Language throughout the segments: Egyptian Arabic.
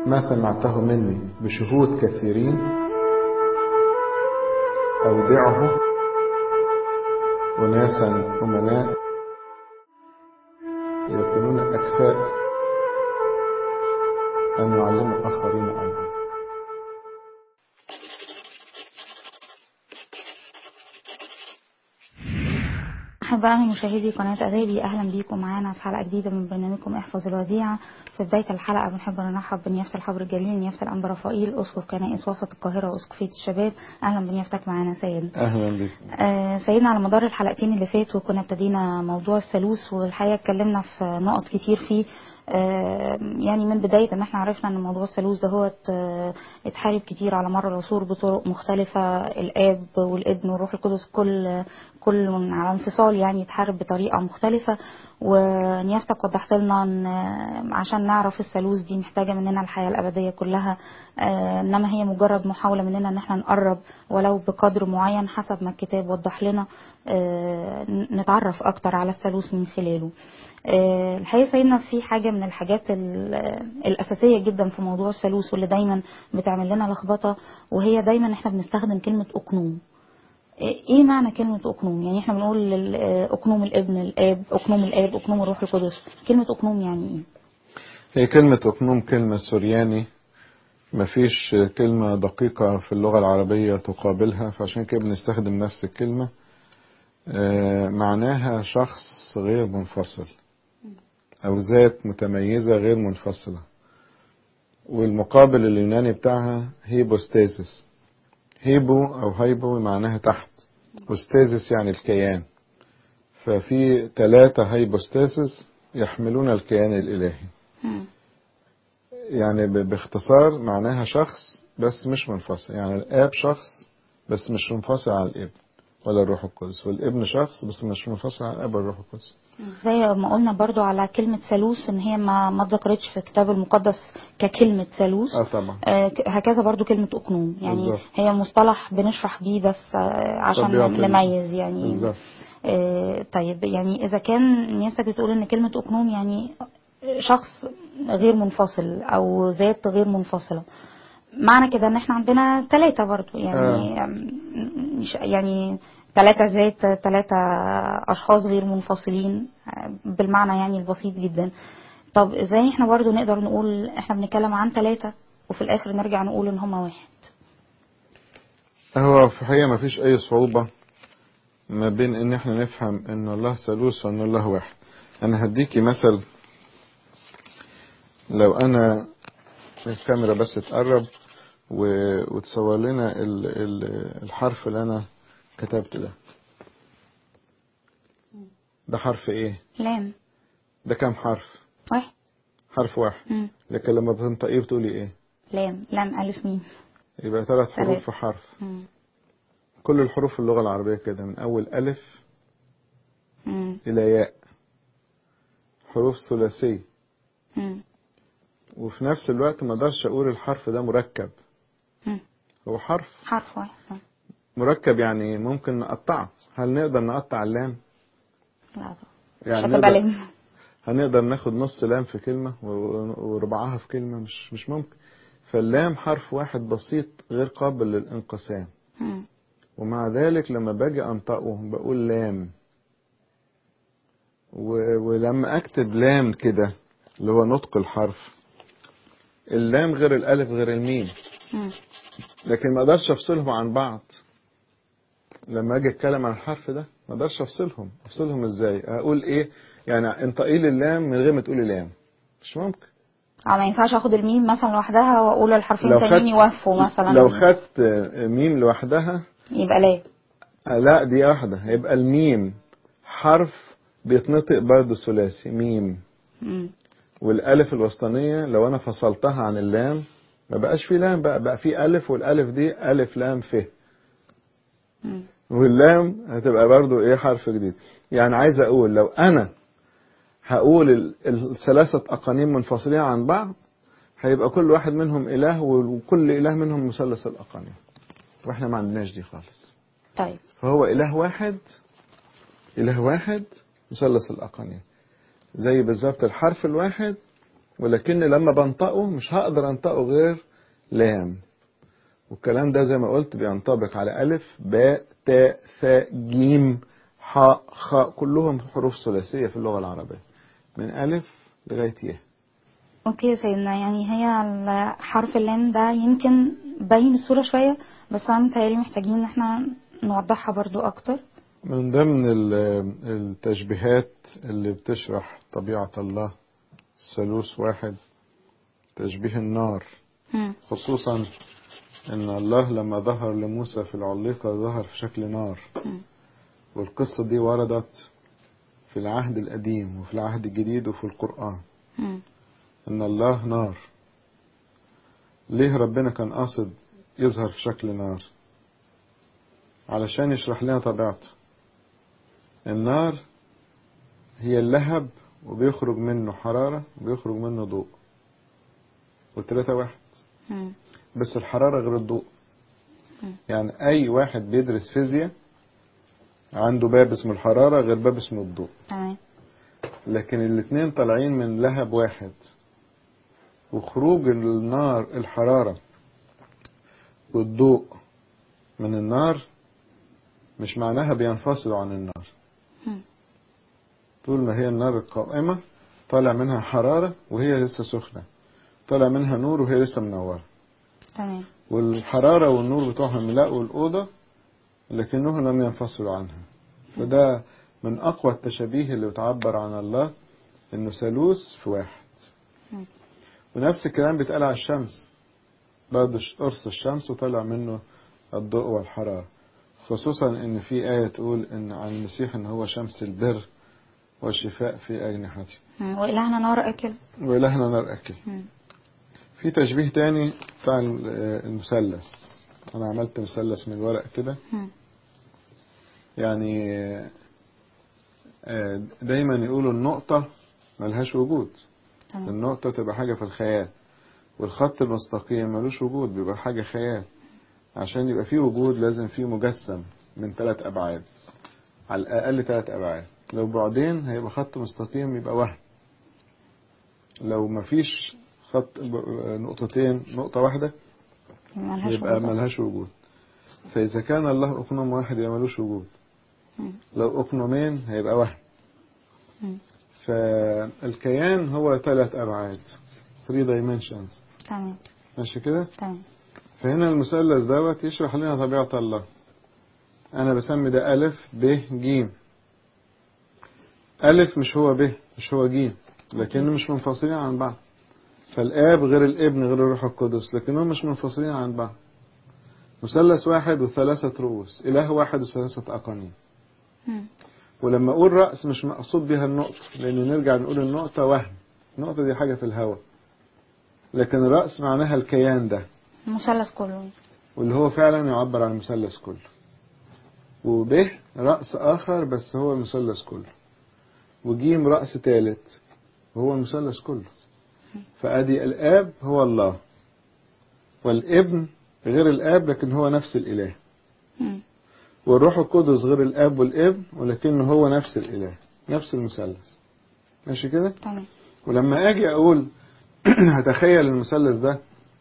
ما سمعته مني بشهود كثيرين أودعه أناسا أمناء يكونون أكفاء أن يعلموا آخرين أيضا أحبائي مشاهدي قناة أدابي أهلا بيكم معانا في حلقة جديدة من برنامجكم احفظ الوديعة في بداية الحلقة بنحب نرحب بنيافة الحبر الجليل نيافة الأنبا رفائيل أسقف كنائس وسط القاهرة وأسقفية الشباب أهلا بنيافتك معانا سيد أهلا بك آه سيدنا على مدار الحلقتين اللي فاتوا كنا ابتدينا موضوع الثالوث والحقيقة اتكلمنا في نقط كتير فيه آه يعني من بداية ان احنا عرفنا ان موضوع الثالوث ده هو اتحارب كتير على مر العصور بطرق مختلفة الاب والابن والروح القدس كل كل على انفصال يعني اتحارب بطريقة مختلفة ونيافتك وضحت لنا ان عشان نعرف الثالوث دي محتاجة مننا الحياة الابدية كلها آه انما هي مجرد محاولة مننا ان احنا نقرب ولو بقدر معين حسب ما الكتاب وضح لنا آه نتعرف اكتر على الثالوث من خلاله الحقيقه سيدنا في حاجه من الحاجات الاساسيه جدا في موضوع الثالوث واللي دايما بتعمل لنا لخبطه وهي دايما احنا بنستخدم كلمه اقنوم ايه معنى كلمه اقنوم يعني احنا بنقول اقنوم الابن الاب اقنوم الاب اقنوم الروح القدس كلمه اقنوم يعني ايه هي كلمه اقنوم كلمه سورياني مفيش كلمه دقيقه في اللغه العربيه تقابلها فعشان كده بنستخدم نفس الكلمه معناها شخص غير منفصل أو ذات متميزة غير منفصلة والمقابل اليوناني بتاعها هيبوستاسيس هيبو أو هيبو معناها تحت وستاسيس يعني الكيان ففي ثلاثة هيبوستاسيس يحملون الكيان الإلهي يعني باختصار معناها شخص بس مش منفصل يعني الآب شخص بس مش منفصل عن الابن ولا الروح القدس والابن شخص بس مش منفصل عن الاب والروح القدس زي ما قلنا برضو على كلمة ثالوث ان هي ما ما اتذكرتش في الكتاب المقدس ككلمة ثالوث اه طبعا آه هكذا برضو كلمة اقنوم يعني بالزبط. هي مصطلح بنشرح بيه بس آه عشان نميز يعني بالزبط. آه طيب يعني اذا كان نفسك بتقول ان كلمة اقنوم يعني شخص غير منفصل او ذات غير منفصلة معنى كده ان احنا عندنا ثلاثة برضو يعني آه. مش يعني ثلاثة ذات ثلاثة أشخاص غير منفصلين بالمعنى يعني البسيط جدا طب ازاي احنا برضو نقدر نقول احنا بنتكلم عن ثلاثة وفي الآخر نرجع نقول ان هما واحد هو في الحقيقة ما فيش أي صعوبة ما بين ان احنا نفهم ان الله ثالوث وان الله واحد انا هديكي مثل لو انا الكاميرا بس تقرب وتصور لنا الحرف اللي انا كتبت ده ده حرف ايه لام ده كام حرف واحد حرف واحد مم. لكن لما بتنطقيه بتقولي ايه لام لام ألف ميم يبقى ثلاث حروف ثلاث. في حرف مم. كل الحروف في اللغة العربية كده من أول ألف مم. إلى ياء حروف ثلاثية مم. وفي نفس الوقت ما اقدرش أقول الحرف ده مركب مم. هو حرف حرف واحد آه. مركب يعني ممكن نقطعه هل نقدر نقطع اللام لا طبعا يعني مش هتبقى نقدر لام هنقدر ناخد نص لام في كلمة و- وربعها في كلمة مش مش ممكن فاللام حرف واحد بسيط غير قابل للانقسام مم. ومع ذلك لما باجي انطقه بقول لام و- ولما اكتب لام كده اللي هو نطق الحرف اللام غير الالف غير الميم مم. لكن ما اقدرش افصلهم عن بعض لما اجي اتكلم عن الحرف ده ما اقدرش افصلهم افصلهم ازاي اقول ايه يعني انطقي لي اللام من غير ما تقولي لام مش ممكن اه ما ينفعش اخد الميم مثلا لوحدها واقول الحرفين لو التانيين خدت- يوافقوا مثلا لو خدت ميم لوحدها يبقى لا لا دي واحدة هيبقى الميم حرف بيتنطق برضه ثلاثي ميم مم. والالف الوسطانية لو انا فصلتها عن اللام ما بقاش في لام بقى بقى في الف والالف دي الف لام ف مم. واللام هتبقى برضو ايه حرف جديد يعني عايز اقول لو انا هقول ال- الثلاثة اقانيم منفصلين عن بعض هيبقى كل واحد منهم اله وكل اله منهم مثلث الاقانيم واحنا ما عندناش دي خالص طيب فهو اله واحد اله واحد مثلث الاقانيم زي بالظبط الحرف الواحد ولكن لما بنطقه مش هقدر انطقه غير لام والكلام ده زي ما قلت بينطبق على ألف باء تاء ثاء جيم حاء خاء كلهم حروف ثلاثية في اللغة العربية من ألف لغاية يه اوكي يا سيدنا يعني هي ال- حرف اللام ده يمكن باين الصورة شوية بس انا متهيألي محتاجين ان احنا نوضحها برضو اكتر من ضمن ال- التشبيهات اللي بتشرح طبيعة الله الثالوث واحد تشبيه النار مم. خصوصا ان الله لما ظهر لموسى في العليقة ظهر في شكل نار مم. والقصة دي وردت في العهد القديم وفي العهد الجديد وفي القرآن مم. ان الله نار ليه ربنا كان قاصد يظهر في شكل نار علشان يشرح لنا طبيعته النار هي اللهب وبيخرج منه حرارة وبيخرج منه ضوء والتلاتة واحد مم. بس الحرارة غير الضوء مم. يعني أي واحد بيدرس فيزياء عنده باب اسمه الحرارة غير باب اسمه الضوء تمام لكن الاتنين طالعين من لهب واحد وخروج النار الحرارة والضوء من النار مش معناها بينفصلوا عن النار مم. طول ما هي النار القائمة طالع منها حرارة وهي لسه سخنة طالع منها نور وهي لسه منورة تمام والحرارة والنور بتوعهم يلاقوا الأوضة لكنهم لم ينفصلوا عنها فده من أقوى التشابيه اللي بتعبر عن الله إنه ثالوث في واحد مم. ونفس الكلام بيتقال على الشمس برضه قرص الشمس وطلع منه الضوء والحرارة خصوصا إن في آية تقول إن عن المسيح إن هو شمس البر والشفاء في أجنحته مم. وإلهنا نار أكل وإلهنا نار أكل مم. في تشبيه تاني بتاع المثلث أنا عملت مثلث من الورق كده مم. يعني آه، دايما يقولوا النقطة ملهاش وجود تمام النقطة تبقى حاجة في الخيال والخط المستقيم ملوش وجود بيبقى حاجة خيال عشان يبقى فيه وجود لازم فيه مجسم من ثلاث أبعاد على الأقل ثلاث أبعاد لو بعدين هيبقى خط مستقيم يبقى وهم لو مفيش خط ب- نقطتين نقطة واحدة ملهاش يبقى وجود. ملهاش وجود فإذا كان الله أقنوم واحد يبقى ملوش وجود مم. لو أقنومين هيبقى وهم مم. فالكيان هو ثلاث أبعاد 3 dimensions تمام ماشي كده تمام فهنا المثلث دوت يشرح لنا طبيعة الله أنا بسمي ده ألف ب ج ألف مش هو ب مش هو ج لكنهم مش منفصلين عن بعض فالآب غير الابن غير الروح القدس لكنهم مش منفصلين عن بعض مثلث واحد وثلاثة رؤوس إله واحد وثلاثة أقانيم مم. ولما أقول رأس مش مقصود بها النقطة لأن نرجع نقول النقطة وهم النقطة دي حاجة في الهواء لكن الرأس معناها الكيان ده المثلث كله واللي هو فعلا يعبر عن المثلث كله وب رأس آخر بس هو المثلث كله وجيم رأس ثالث وهو المثلث كله فأدي الآب هو الله والابن غير الآب لكن هو نفس الإله مم. والروح القدس غير الآب والابن ولكنه هو نفس الإله نفس المثلث ماشي كده تمام ولما أجي أقول هتخيل المثلث ده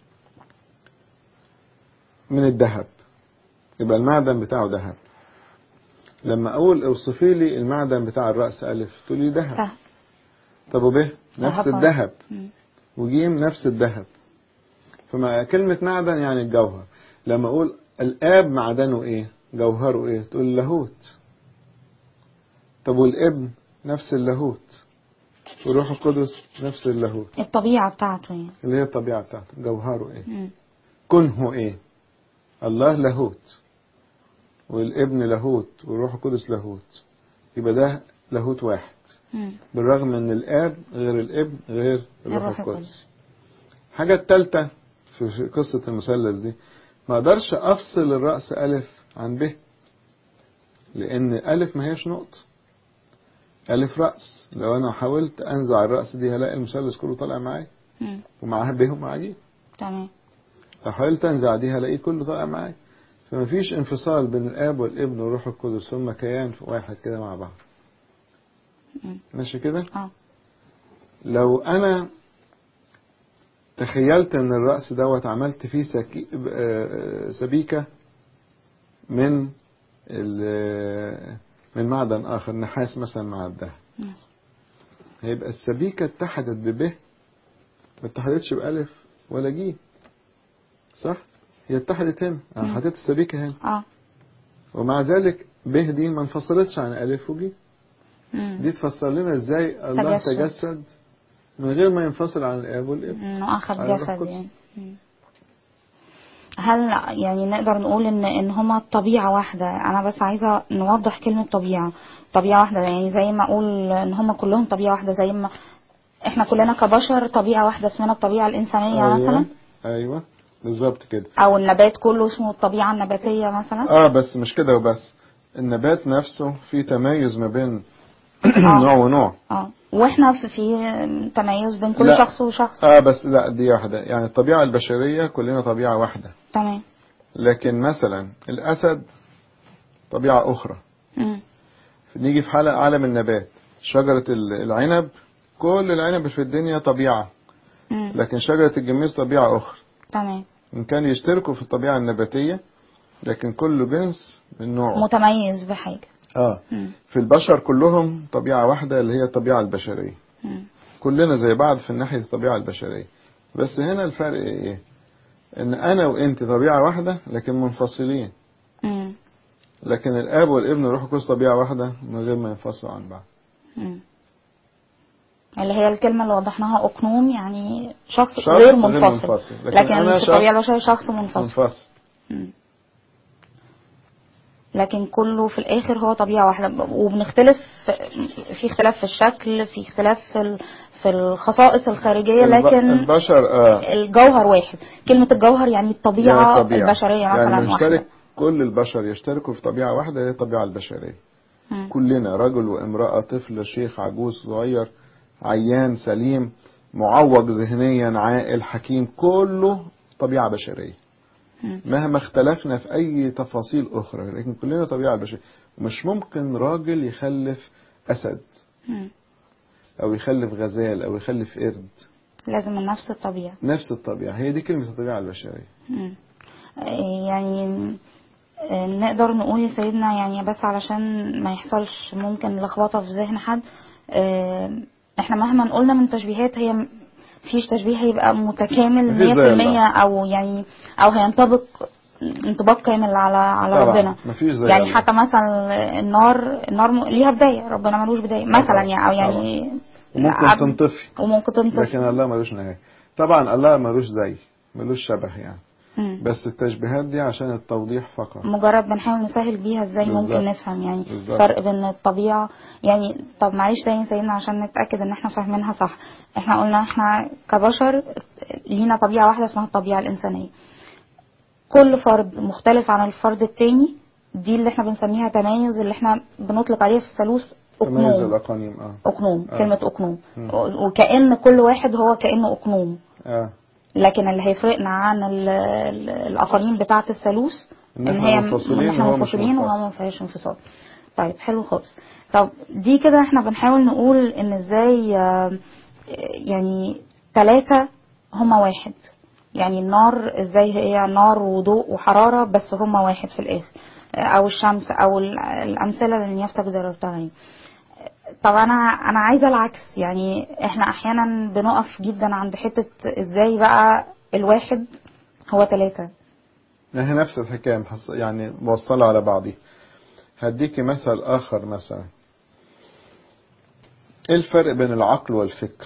من الذهب يبقى المعدن بتاعه ذهب لما أقول اوصفي لي المعدن بتاع الرأس ألف تقول لي ذهب سهل طب وب نفس ذهب. الذهب مم. وجيم نفس الذهب فما كلمة معدن يعني الجوهر لما أقول الآب معدنه إيه جوهره إيه تقول لاهوت طب والابن نفس اللاهوت والروح القدس نفس اللاهوت الطبيعة بتاعته يعني اللي هي الطبيعة بتاعته جوهره إيه مم. كنه إيه الله لاهوت والابن لاهوت والروح القدس لاهوت يبقى ده لاهوت واحد مم. بالرغم ان الاب غير الابن غير الروح الروح القدس القدس. الحاجة التالتة في في قصة المثلث دي ما اقدرش افصل الرأس ألف عن ب لأن ألف ما هيش نقطة ألف رأس لو أنا حاولت أنزع الرأس دي هلاقي المثلث كله طالع معايا مم. ومعاها ب ومعاها ج تمام لو حاولت أنزع دي هلاقيه كله طالع معايا فما فيش انفصال بين الآب والابن والروح القدس هما كيان واحد كده مع بعض مم. ماشي كده اه لو أنا تخيلت ان الرأس دوت عملت فيه سكي... آه، سبيكة من ال- من معدن اخر نحاس مثلا مع الذهب نعم. هيبقى السبيكة اتحدت بب ما اتحدتش بألف ولا جيم صح هي اتحدت هنا انا مم. حطيت السبيكة هنا اه ومع ذلك ب دي ما انفصلتش عن ألف وجيم مم. دي تفسر لنا ازاي الله تجسد. تجسد من غير ما ينفصل عن الاب والابن انه اخذ على الروح جسد القدس. يعني مم. هل يعني نقدر نقول ان ان هما طبيعة واحدة انا بس عايزة نوضح كلمة طبيعة طبيعة واحدة يعني زي ما اقول ان هما كلهم طبيعة واحدة زي ما احنا كلنا كبشر طبيعة واحدة اسمنا الطبيعة الانسانية أيوة. مثلا ايوه بالظبط كده او النبات كله اسمه الطبيعة النباتية مثلا اه بس مش كده وبس النبات نفسه في تميز ما بين آه. نوع ونوع اه واحنا في, في تميز بين كل لا. شخص وشخص اه بس لا دي واحدة يعني الطبيعة البشرية كلنا طبيعة واحدة تمام لكن مثلا الأسد طبيعة أخرى مم. نيجي في حلقة عالم النبات شجرة ال- العنب كل العنب في الدنيا طبيعة مم. لكن شجرة الجميز طبيعة أخرى تمام إن كان يشتركوا في الطبيعة النباتية لكن كل جنس من نوعه متميز بحاجة اه مم. في البشر كلهم طبيعة واحدة اللي هي الطبيعة البشرية مم. كلنا زي بعض في ناحية الطبيعة البشرية بس هنا الفرق ايه ان انا وانت طبيعة واحدة لكن منفصلين مم. لكن الاب والابن والروح القدس طبيعة واحدة من غير ما ينفصلوا عن بعض مم. اللي هي الكلمة اللي وضحناها أقنوم يعني شخص, شخص غير غير منفصل, منفصل. لكن لكن, أنا في الطبيعة شخص البشرية شخص منفصل منفصل مم. لكن كله في الآخر هو طبيعة واحدة وبنختلف في اختلاف في الشكل في اختلاف في ال- في الخصائص الخارجية الب- لكن البشر اه الجوهر واحد كلمة الجوهر يعني الطبيعة, يعني الطبيعة. البشرية مثلا يعني واحدة بنشترك كل البشر يشتركوا في طبيعة واحدة هي الطبيعة البشرية مم. كلنا رجل وامرأة طفل شيخ عجوز صغير عيان سليم معوج ذهنيا عاقل حكيم كله طبيعة بشرية مم. مهما اختلفنا في أي تفاصيل أخرى لكن كلنا طبيعة بشرية مش ممكن راجل يخلف أسد مم. أو يخلف غزال أو يخلف قرد لازم من نفس الطبيعة نفس الطبيعة هي دي كلمة الطبيعة البشرية مم. يعني آه، نقدر نقول يا سيدنا يعني بس علشان ما يحصلش ممكن لخبطة في ذهن حد آه، احنا مهما قلنا من تشبيهات هي م- فيش تشبيه هيبقى متكامل مفيش زي 100% الله. او يعني او هينطبق انطباق كامل على على طبعا ربنا مفيش زي يعني الله. حتى مثلا النار النار م- ليها بداية ربنا ملوش بداية مثلا طبعا. يعني او يعني وممكن عبد- تنطفي وممكن تنطفي لكن الله ملوش نهاية طبعا الله ملوش زي ملوش شبه يعني مم. بس التشبيهات دي عشان التوضيح فقط مجرد بنحاول نسهل بيها ازاي بالظبط. ممكن نفهم يعني بالظبط. فرق بين الطبيعة يعني طب معلش تاني سيدنا عشان نتأكد ان احنا فاهمينها صح احنا قلنا احنا كبشر لينا طبيعة واحدة اسمها الطبيعة الإنسانية كل فرد مختلف عن الفرد التاني دي اللي احنا بنسميها تميز اللي احنا بنطلق عليه في الثالوث تميز أقنوم الأقانيم اه أقنوم آه. كلمة أقنوم مم. و- وكأن كل واحد هو كأنه أقنوم اه لكن اللي هيفرقنا عن ال- ال- الأقانيم بتاعة الثالوث إن ان إحنا هي منفصلين ان احنا وهو مش منفصلين منفصل. وهو ما فيهاش انفصال طيب حلو خالص طب دي كده احنا بنحاول نقول ان ازاي آه، يعني ثلاثة هما واحد يعني النار ازاي هي نار وضوء وحرارة بس هما واحد في الاخر آه، او الشمس او ال- الامثلة اللي نيافتك ضربتها يعني طب انا انا عايزه العكس يعني احنا احيانا بنقف جدا عند حته ازاي بقى الواحد هو ثلاثة هي نفس الحكاية محص- يعني موصلة على بعضي هديكي مثل آخر مثلا ايه الفرق بين العقل والفكر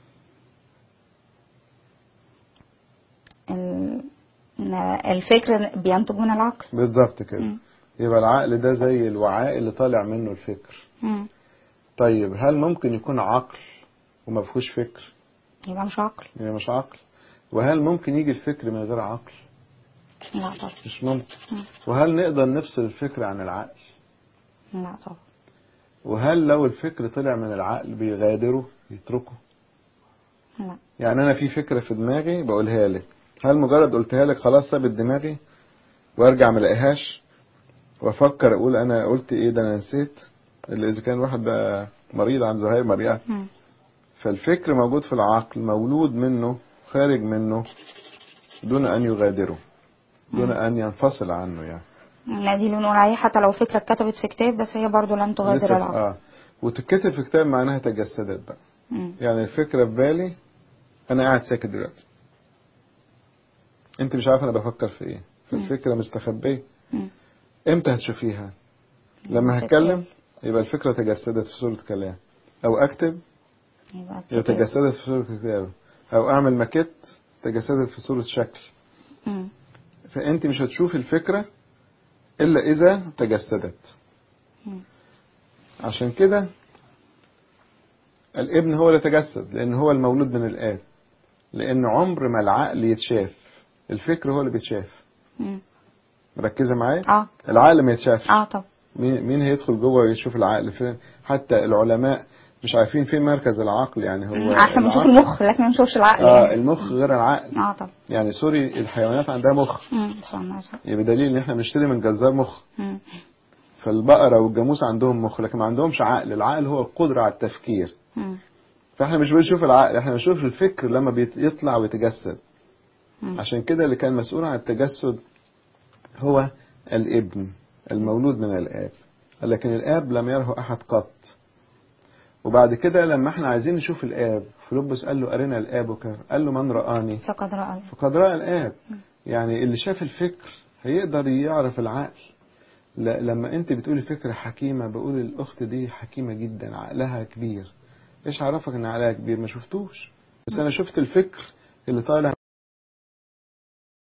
ال- إن الفكر بينتج من العقل بالظبط كده مم. يبقى العقل ده زي الوعاء اللي طالع منه الفكر مم. طيب هل ممكن يكون عقل وما فيهوش فكر يبقى مش عقل يعني مش عقل وهل ممكن يجي الفكر من غير عقل لا طبعا مش ممكن مم. وهل نقدر نفصل الفكر عن العقل لا طبعا وهل لو الفكر طلع من العقل بيغادره يتركه لا يعني انا في فكره في دماغي بقولها لك هل مجرد قلتها لك خلاص سابت دماغي وارجع ما الاقيهاش وافكر اقول انا قلت ايه ده انا نسيت اللي اذا كان واحد بقى مريض عن زهايمر يعني مم. فالفكر موجود في العقل مولود منه خارج منه دون أن يغادره دون أن ينفصل عنه يعني لا دي اللي بنقول عليه حتى لو فكرة اتكتبت في كتاب بس هي برضو لن لسه تغادر العقل اه وتتكتب في كتاب معناها تجسدت بقى مم. يعني الفكرة في بالي أنا قاعد ساكت دلوقتي أنت مش عارف أنا بفكر في إيه فالفكرة مستخبية مم. إمتى هتشوفيها لما في هتكلم يبقى الفكرة تجسدت في صورة كلام أو أكتب يبقى يبقى كتاب. تجسدت في صورة كتاب أو أعمل ماكيت تجسدت في صورة شكل مم. فأنت مش هتشوفي الفكرة إلا إذا تجسدت مم. عشان كده الابن هو اللي تجسد لأن هو المولود من الآب لأن عمر ما العقل يتشاف الفكر هو اللي بيتشاف مم. مركزة معايا اه العقل ما يتشافش اه طب مين مين هيدخل جوه ويشوف العقل فين حتى العلماء مش عارفين فين مركز العقل يعني هو احنا بنشوف العقل- المخ لكن ما بنشوفش العقل اه يعني المخ غير العقل اه طب يعني سوري الحيوانات عندها مخ مم. صح صح. يبقى دليل ان احنا بنشتري من جزار مخ مم. فالبقرة والجاموس عندهم مخ لكن ما عندهمش عقل العقل هو القدرة على التفكير مم. فاحنا مش بنشوف العقل احنا بنشوف الفكر لما بيطلع ويتجسد مم. عشان كده اللي كان مسؤول عن التجسد هو الابن المولود من الاب لكن الاب لم يره احد قط وبعد كده لما احنا عايزين نشوف الاب فيلبس قال له ارنا الاب كيف قال له من رآني فقد رأى فقد رأى الاب يعني اللي شاف الفكر هيقدر يعرف العقل ل- لما انت بتقولي فكرة حكيمة بقول الاخت دي حكيمة جدا عقلها كبير ايش عرفك ان عقلها كبير ما شفتوش بس انا شفت الفكر اللي طالع